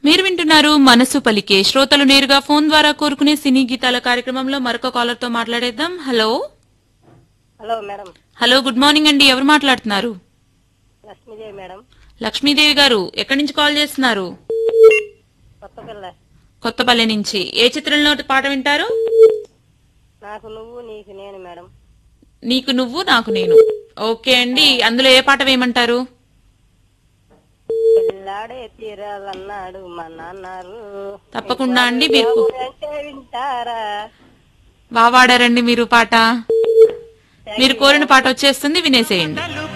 మీరు వింటున్నారు మనసు పలికే శ్రోతలు నేరుగా ఫోన్ ద్వారా కోరుకునే సినీ గీతాల కార్యక్రమంలో మరొక కాలర్ తో మాట్లాడేద్దాం hello hello madam hello good morning అండి ఎవరు మాట్లాడుతున్నారు లక్ష్మీదేవి మేడం లక్ష్మీదేవి గారు ఎక్కడి నుంచి కాల్ చేస్తున్నారు కొత్త పిల్ల కొత్తపల్లి నుంచి ఏ చిత్రంలో పాట వింటారు నాకు నువ్వు నీకు నేను మేడం నీకు నువ్వు నాకు నేను ఓకే అండి అందులో ఏ పాట వేయమంటారు పిల్లాడే తీరాలన్నాడు మా నాన్నారు తప్పకుండా అండి మీరు అంటే వింటారా బాగా వాడారండి మీరు పాట మీరు కోరిన పాట వచ్చేస్తుంది వినేసేయండి